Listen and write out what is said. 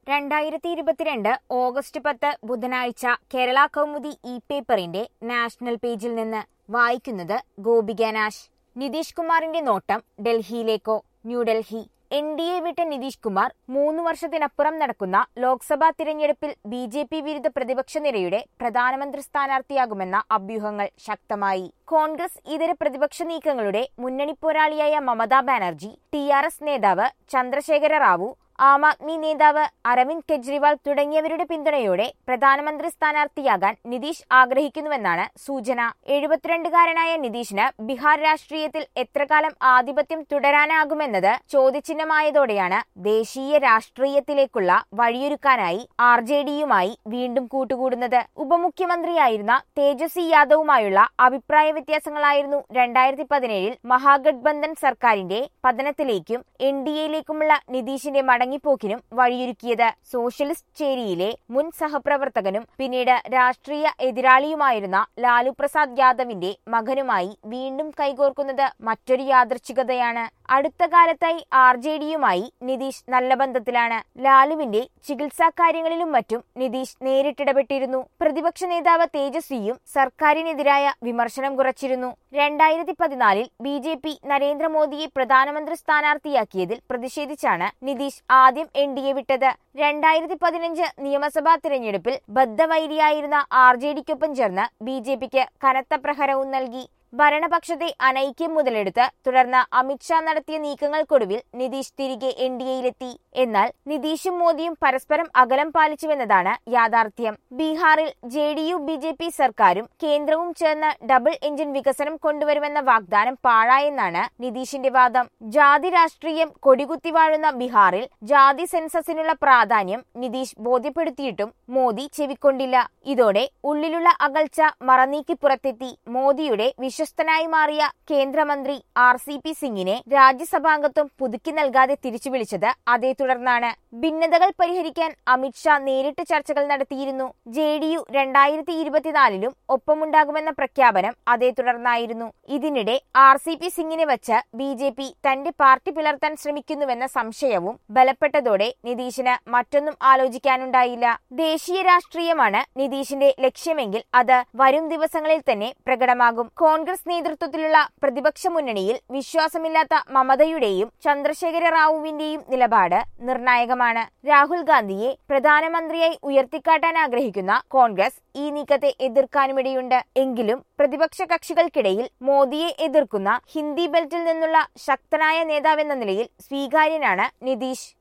രണ്ടായിരത്തി ഇരുപത്തിരണ്ട് ഓഗസ്റ്റ് പത്ത് ബുധനാഴ്ച കേരള കൗമുദി ഇ പേപ്പറിന്റെ നാഷണൽ പേജിൽ നിന്ന് വായിക്കുന്നത് ഗോപിക നാശ് നിതീഷ് കുമാറിന്റെ നോട്ടം ഡൽഹിയിലേക്കോ ന്യൂഡൽഹി എൻ ഡി എ വിട്ട നിതീഷ് കുമാർ മൂന്ന് വർഷത്തിനപ്പുറം നടക്കുന്ന ലോക്സഭാ തിരഞ്ഞെടുപ്പിൽ ബി ജെ പി വിരുദ്ധ പ്രതിപക്ഷ നിരയുടെ പ്രധാനമന്ത്രി സ്ഥാനാർത്ഥിയാകുമെന്ന അഭ്യൂഹങ്ങൾ ശക്തമായി കോൺഗ്രസ് ഇതര പ്രതിപക്ഷ നീക്കങ്ങളുടെ മുന്നണി പോരാളിയായ Mamata Banerjee T R S നേതാവ് ചന്ദ്രശേഖര റാവു ആം ആദ്മി നേതാവ് അരവിന്ദ് കെജ്രിവാൾ തുടങ്ങിയവരുടെ പിന്തുണയോടെ പ്രധാനമന്ത്രി സ്ഥാനാർത്ഥിയാകാൻ നിതീഷ് ആഗ്രഹിക്കുന്നുവെന്നാണ് സൂചന എഴുപത്തിരണ്ടുകാരനായ നിതീഷിന് ബീഹാർ രാഷ്ട്രീയത്തിൽ എത്രകാലം ആധിപത്യം തുടരാനാകുമെന്നത് ചോദ്യചിഹ്നമായതോടെയാണ് ദേശീയ രാഷ്ട്രീയത്തിലേക്കുള്ള വഴിയൊരുക്കാനായി ആർ ജെ ഡിയുമായി വീണ്ടും കൂട്ടുകൂടുന്നത് ഉപമുഖ്യമന്ത്രിയായിരുന്ന തേജസ്വി യാദവുമായുള്ള അഭിപ്രായ വ്യത്യാസങ്ങളായിരുന്നു രണ്ടായിരത്തി പതിനേഴിൽ മഹാഗഡ്ബന്ധൻ സർക്കാരിന്റെ പതനത്തിലേക്കും എൻ ഡി എയിലേക്കുമുള്ള നിതീഷിന്റെ മടങ്ങിപ്പോക്കിനും വഴിയൊരുക്കിയത് സോഷ്യലിസ്റ്റ് ചേരിയിലെ മുൻ സഹപ്രവർത്തകനും പിന്നീട് രാഷ്ട്രീയ എതിരാളിയുമായിരുന്ന ലാലു പ്രസാദ് യാദവിന്റെ മകനുമായി വീണ്ടും കൈകോർക്കുന്നത് മറ്റൊരു യാദൃച്ഛികതയാണ് അടുത്ത കാലത്തായി ആർ ജെ ഡിയുമായി നിതീഷ് നല്ല ബന്ധത്തിലാണ് ലാലുവിന്റെ ചികിത്സാ കാര്യങ്ങളിലും മറ്റും നിതീഷ് നേരിട്ടിടപെട്ടിരുന്നു പ്രതിപക്ഷ നേതാവ് തേജസ്വിയും സർക്കാരിനെതിരായ വിമർശനം കുറച്ചിരുന്നു രണ്ടായിരത്തി പതിനാലിൽ ബി ജെ പി നരേന്ദ്രമോദിയെ പ്രധാനമന്ത്രി സ്ഥാനാർത്ഥിയാക്കിയതിൽ പ്രതിഷേധിച്ചാണ് നിതീഷ് ആദ്യം എൻ ഡി എ വിട്ടത് രണ്ടായിരത്തി പതിനഞ്ച് നിയമസഭാ തിരഞ്ഞെടുപ്പിൽ ബദ്ധവൈരിയായിരുന്ന ആർ ജെ ഡിക്കൊപ്പം ചേർന്ന് ബി ജെ പിക്ക് കനത്ത പ്രഹരവും നൽകി ഭരണപക്ഷത്തെ അനൈക്യം മുതലെടുത്ത് തുടർന്ന് അമിത്ഷാ നടത്തിയ നീക്കങ്ങൾക്കൊടുവിൽ നിതീഷ് തിരികെ എൻ ഡി എയിലെത്തി എന്നാൽ നിതീഷും മോദിയും പരസ്പരം അകലം പാലിച്ചുവെന്നതാണ് യാഥാർത്ഥ്യം ബീഹാറിൽ J D U B J P സർക്കാരും കേന്ദ്രവും ചേർന്ന് ഡബിൾ എഞ്ചിൻ വികസനം കൊണ്ടുവരുമെന്ന വാഗ്ദാനം പാഴായെന്നാണ് നിതീഷിന്റെ വാദം ജാതി രാഷ്ട്രീയം കൊടികുത്തി വാഴുന്ന ബീഹാറിൽ ജാതി സെൻസസിനുള്ള പ്രാധാന്യം നിതീഷ് ബോധ്യപ്പെടുത്തിയിട്ടും മോദി ചെവിക്കൊണ്ടില്ല ഇതോടെ ഉള്ളിലുള്ള അകൽച്ച മറനീക്കി പുറത്തെത്തി മോദിയുടെ വിശ്വസ്തനായി മാറിയ കേന്ദ്രമന്ത്രി ആർ സി പി സിംഗിനെ രാജ്യസഭാംഗത്വം പുതുക്കി നൽകാതെ തിരിച്ചു വിളിച്ചത് അതേ തുടർന്നാണ് ഭിന്നതകൾ പരിഹരിക്കാൻ അമിത്ഷാ നേരിട്ട് ചർച്ചകൾ നടത്തിയിരുന്നു ജെ ഡി യു രണ്ടായിരത്തി ഇരുപത്തിനാലിലും ഒപ്പമുണ്ടാകുമെന്ന പ്രഖ്യാപനം അതേ തുടർന്നായിരുന്നു ഇതിനിടെ ആർ സി പി സിംഗിനെ വച്ച് ബി ജെ പി തന്റെ പാർട്ടി പിളർത്താൻ ശ്രമിക്കുന്നുവെന്ന സംശയവും ബലപ്പെട്ടതോടെ നിതീഷിന് മറ്റൊന്നും ആലോചിക്കാനുണ്ടായില്ല ദേശീയ രാഷ്ട്രീയമാണ് നിതീഷിന്റെ ലക്ഷ്യമെങ്കിൽ അത് വരും ദിവസങ്ങളിൽ തന്നെ പ്രകടമാകും കോൺഗ്രസ് നേതൃത്വത്തിലുള്ള പ്രതിപക്ഷ മുന്നണിയിൽ വിശ്വാസമില്ലാത്ത മമതയുടെയും ചന്ദ്രശേഖര റാവുവിന്റെയും നിലപാട് നിർണായകമാണ് രാഹുൽ ഗാന്ധിയെ പ്രധാനമന്ത്രിയായി ഉയർത്തിക്കാട്ടാൻ ആഗ്രഹിക്കുന്ന കോൺഗ്രസ് ഈ നീക്കത്തെ എതിർക്കാനുമിടയുണ്ട് എങ്കിലും പ്രതിപക്ഷ കക്ഷികൾക്കിടയിൽ മോദിയെ എതിർക്കുന്ന ഹിന്ദി ബെൽറ്റിൽ നിന്നുള്ള ശക്തനായ നേതാവെന്ന നിലയിൽ സ്വീകാര്യനാണ് നിതീഷ്